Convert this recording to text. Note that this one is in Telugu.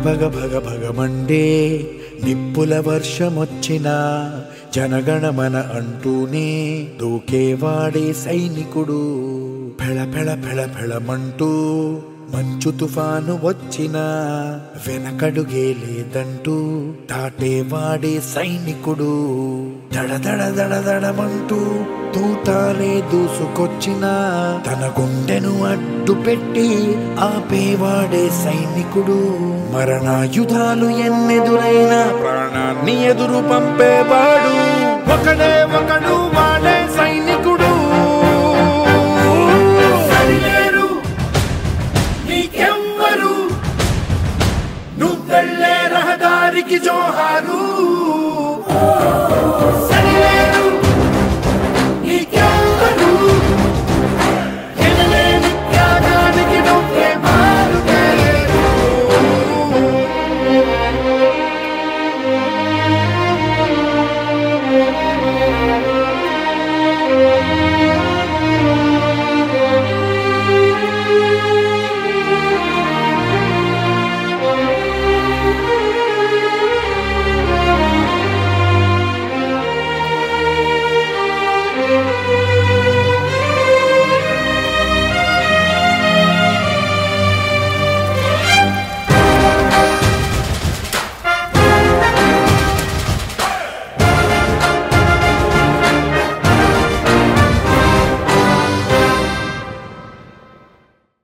భగ భగ భగమండే నిప్పుల వర్షమొచ్చిన జనగణమన అంటూనే దూకేవాడే సైనికుడు ఫెళ ఫెళ ఫెళ ఫెళమంటూ మంచు తుఫాను వచ్చిన వెనకడుగే లేదంటూ దాటేవాడే సైనికుడు దడ దడ దడ దడమంటూ తూటాలే దూసుకొచ్చిన తన గుండెను అడ్డు పెట్టి ఆపేవాడే సైనికుడు మరణాయుధాలు ఎన్నెదురైనా ప్రాణాన్ని ఎదురు పంపేవాడు ఒకడే ఒకడు వాడే సైనికుడు సరిలేరు నీకెవ్వరు నువ్వెళ్ళే రహదారికి జోహారు